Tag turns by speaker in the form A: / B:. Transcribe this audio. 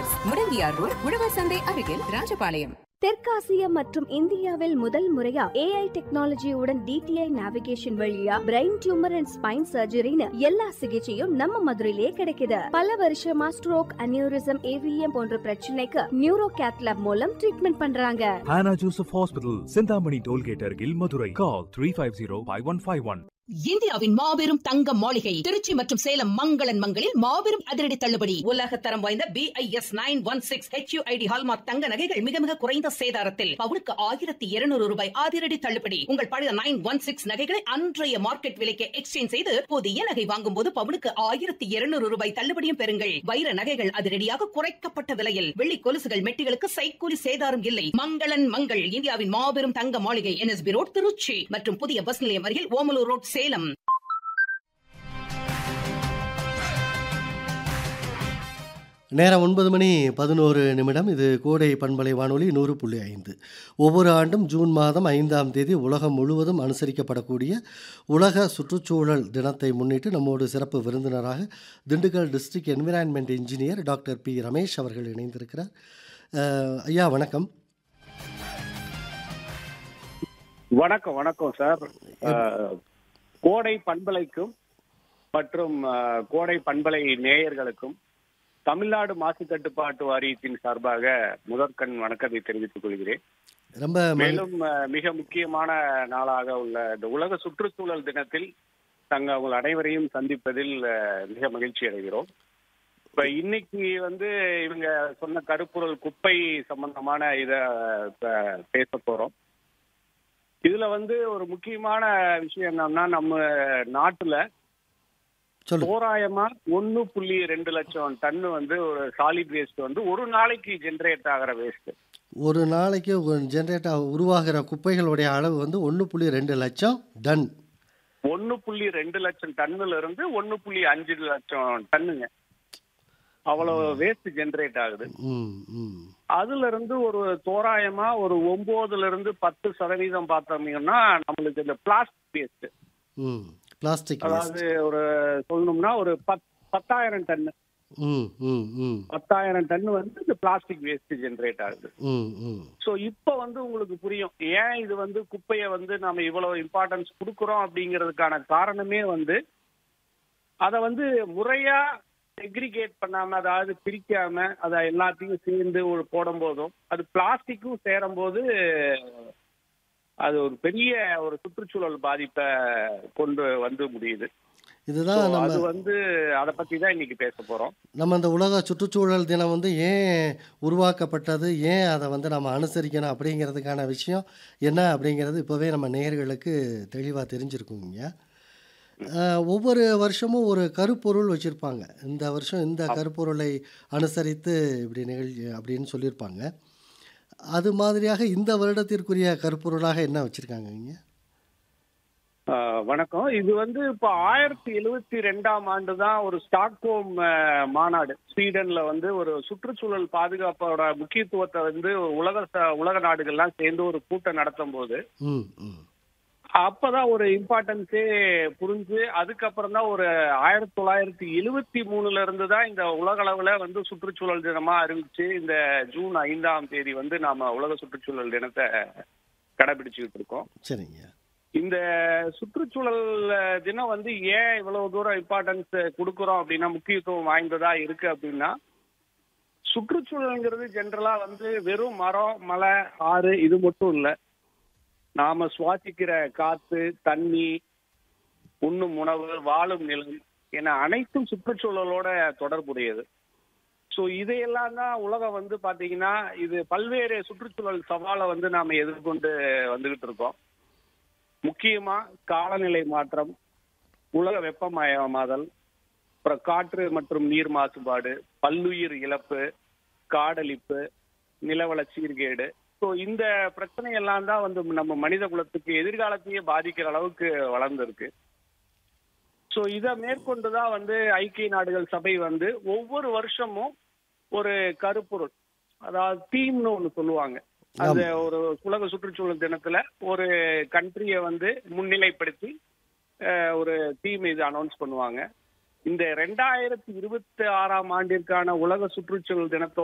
A: Jewellers Mudangiyar road உழவர் சந்தை அருகில் ராஜபாளையம்
B: தெற்காசிய மற்றும் இந்தியாவில் முதல் முறையா ஏஐ டெக்னாலஜியுடன் டிடிஐ நேவிகேஷன் வழியா பிரெயின் டியூமர் அண்ட் ஸ்பைன் சர்ஜரின்னு எல்லா சிகிச்சையும் நம்ம மதுரையிலே கிடைக்குது பல வருஷமா ஸ்ட்ரோக் அனியூரிசம் ஏவிஎம் போன்ற பிரச்சனைக்கு நியூரோ கேத்லாப் மூலம் ட்ரீட்மெண்ட் பண்றாங்க
C: Hannah Joseph Hospital, Sindhamani Tollgate Argil, Madurai. Call 350-5151.
D: இந்தியாவின் மாபெரும் தங்க மாளிகை திருச்சி மற்றும் சேலம் மங்களன் மங்களில் மாபெரும் அதிரடி தள்ளுபடி உலக தரம் வாய்ந்த B I S nine one six HUID hallmark தங்க நகைகள் மிக மிக குறைந்த சேதாரத்தில் பவுனுக்கு ஆயிரத்தி இருநூறு ரூபாய் அதிரடி தள்ளுபடி உங்கள் பழைய நைன் ஒன் சிக்ஸ் நகைகளை அன்றைய மார்க்கெட் விலைக்கு எக்ஸ்சேஞ்ச் செய்து புதிய நகை வாங்கும் போது பவுனுக்கு ஆயிரத்தி இருநூறு ரூபாய் தள்ளுபடியும் பெறுங்கள் வைர நகைகள் அதிரடியாக குறைக்கப்பட்ட விலையில் வெள்ளி கொலுசுகள் மெட்டிகளுக்கு சைக்கூலி சேதாரம் இல்லை மங்களன் மங்கள் இந்தியாவின் மாபெரும் தங்க மாளிகை என்எஸ்பி ரோட் திருச்சி மற்றும் புதிய பஸ் நிலையம் அருகில் ஓமலூர் ரோட் சேலம்
E: நேரம் ஒன்பது மணி பதினோரு நிமிடம் இது கோடை பண்பலை வானொலி நூறு புள்ளி ஐந்து ஒவ்வொரு ஆண்டும் ஜூன் மாதம் ஐந்தாம் தேதி உலகம் முழுவதும் அனுசரிக்கப்படக்கூடிய உலக சுற்றுச்சூழல் தினத்தை முன்னிட்டு நம்மோடு சிறப்பு விருந்தினராக Dindigul district environment engineer doctor B Ramesh அவர்கள் இணைந்திருக்கிறார் அஹ், ஐயா வணக்கம்
F: வணக்கம் வணக்கம் சார் அஹ், கோடை பண்பலைக்கும் மற்றும் அஹ், கோடை பண்பலை நேயர்களுக்கும் தமிழ்நாடு மாசு கட்டுப்பாட்டு வாரியத்தின் சார்பாக முதற்கண் வணக்கத்தை தெரிவித்துக் கொள்கிறேன்
E: ரொம்ப மகிழ்-
F: மேலும் அஹ், மிக முக்கியமான நாளாக உள்ள இந்த உலக சுற்றுச்சூழல் தினத்தில் தங்க உங்கள் அனைவரையும் சந்திப்பதில் அஹ், மிக மகிழ்ச்சி அடைகிறோம் இப்ப இன்னைக்கு வந்து இவங்க சொன்ன கருப்பொருள் குப்பை சம்பந்தமான இத அஹ், பேச போறோம் இதுல வந்து ஒரு முக்கியமான விஷயம் என்னன்னா நம்ம நாட்டுல
E: சொல்லு
F: தோராயமா ஒண்ணு புள்ளி ரெண்டு லட்சம் டன்னு வந்து ஒரு சாலிட் வேஸ்ட் வந்து ஒரு நாளைக்கு ஜெனரேட் ஆகிற வேஸ்ட்
E: ஒரு நாளைக்கு ஜென்ரேட் உருவாகிற குப்பைகளுடைய அளவு வந்து ஒன்று புள்ளி ரெண்டு லட்சம் டன்
F: ஒண்ணு புள்ளி ரெண்டு லட்சம் டன்னுல இருந்து ஒண்ணு புள்ளி அஞ்சு லட்சம் டன்னுங்க அவ்வளவு வேஸ்ட் ஜெனரேட் ஆகுது
E: ம் ம்
F: அதுல இருந்து ஒரு தோராயமா ஒரு ஒன்பதுல இருந்து பத்து சதவீதம் பார்த்தோம்னா நம்மளுக்கு இந்த பிளாஸ்டிக் வேஸ்ட்
E: ம் பிளாஸ்டிக்
F: அதாவது ஒரு சொல்லணும்னா ஒரு பத் பத்தாயிரம் டன்
E: ம் ம் ம்
F: பத்தாயிரம் டன் வந்து இந்த பிளாஸ்டிக் வேஸ்ட் ஜெனரேட் ஆகுது
E: ம் ம்
F: ஸோ இப்போ வந்து உங்களுக்கு புரியும் ஏன் இது வந்து குப்பையை வந்து நாம இவ்வளவு இம்பார்ட்டன்ஸ் கொடுக்குறோம் அப்படிங்கிறதுக்கான காரணமே வந்து அதை வந்து முறையா செக்ரிகேட் பண்ணாம அதாவது பிரிக்காம அதை எல்லாத்தையும் சேர்ந்து ஒரு போடும் போதும் அது பிளாஸ்டிக்கும் சேரும் போது அது ஒரு பெரிய ஒரு சுற்றுச்சூழல் பாதிப்பை கொண்டு வந்து முடியுது So,
E: இதுதான்
F: அது
E: நம்ம
F: வந்து அதை பத்தி தான் இன்னைக்கு பேச போறோம்
E: நம்ம இந்த உலக சுற்றுச்சூழல் தினம் வந்து ஏன் உருவாக்கப்பட்டது ஏன் அதை வந்து நம்ம அனுசரிக்கணும் அப்படிங்கிறதுக்கான விஷயம் என்ன அப்படிங்கிறது இப்போவே நம்ம நேயர்களுக்கு தெளிவாக தெரிஞ்சிருக்குங்க அஹ், ஒவ்வொரு வருஷமும் ஒரு கருப்பொருள் வச்சுருப்பாங்க இந்த வருஷம் இந்த கருப்பொருளை அனுசரித்து இப்படி நிகழ்ச்சி அப்படின்னு சொல்லியிருப்பாங்க அது மாதிரியாக இந்த வருடத்திற்குரிய கருப்பொருளாக என்ன வச்சுருக்காங்கங்க
F: ஆஹ் வணக்கம் இது வந்து இப்போ ஆயிரத்தி எழுவத்தி ரெண்டாம் ஆண்டு தான் ஒரு ஸ்டாக்ஹோம் ஆஹ், மாநாடு ஸ்வீடன்ல வந்து ஒரு சுற்றுச்சூழல் பாதுகாப்போட முக்கியத்துவத்தை வந்து உலக ச- உலக நாடுகள்லாம் சேர்ந்து ஒரு கூட்டம் நடத்தும் போது
E: ம் ம்
F: அப்பதான் ஒரு இம்பார்ட்டன்ஸே புரிஞ்சு அதுக்கப்புறம் தான் ஒரு ஆயிரத்தி தொள்ளாயிரத்தி எழுவத்தி மூணுல இருந்து தான் இந்த உலக அளவுல வந்து சுற்றுச்சூழல் தினமா அறிவிச்சு இந்த ஜூன் ஐந்தாம் தேதி வந்து நாம உலக சுற்றுச்சூழல் தினத்தை கடைபிடிச்சுக்கிட்டு இருக்கோம்
E: சரிங்க
F: இந்த சுற்றுச்சூழல் அஹ், தினம் வந்து ஏன் இவ்வளவு தூரம் இம்பார்ட்டன்ஸ் கொடுக்குறோம் அப்படின்னா முக்கியத்துவம் வாய்ந்ததா இருக்கு அப்படின்னா சுற்றுச்சூழல்ங்கிறது ஜென்ரலா வந்து வெறும் மரம் மலை ஆறு இது மட்டும் இல்ல நாம சுவாசிக்கிற காத்து தண்ணி உண்ணும் உணவு வாழும் நிலம் என அனைத்தும் சுற்றுச்சூழலோட தொடர்புடையது ஸோ இதையெல்லாம் தான் உலகம் வந்து பாத்தீங்கன்னா இது பல்வேறு சுற்றுச்சூழல் சவாலை வந்து நாம எதிர்கொண்டு வந்துகிட்டு இருக்கோம் முக்கியமா காலநிலை மாற்றம் உலக வெப்பமயமாதல் அப்புறம் காற்று மற்றும் நீர் மாசுபாடு பல்லுயிர் இழப்பு காடழிப்பு நிலவள சீர்கேடு ஸோ இந்த பிரச்சனை எல்லாம் தான் வந்து நம்ம மனித குலத்துக்கு எதிர்காலத்தையே பாதிக்கிற அளவுக்கு வளர்ந்துருக்கு ஸோ இதை மேற்கொண்டு தான் வந்து ஐக்கிய நாடுகள் சபை வந்து ஒவ்வொரு வருஷமும் ஒரு கருப்பொருள் அதாவது தீம்னு ஒன்று சொல்லுவாங்க அந்த ஒரு உலக சுற்றுச்சூழல் தினத்துல ஒரு கண்ட்ரியை வந்து முன்னிலைப்படுத்தி அஹ், ஒரு தீம் இது அனௌன்ஸ் பண்ணுவாங்க இந்த ரெண்டாயிரத்தி இருபத்தி ஆறாம் ஆண்டிற்கான உலக சுற்றுச்சூழல் தினத்தோட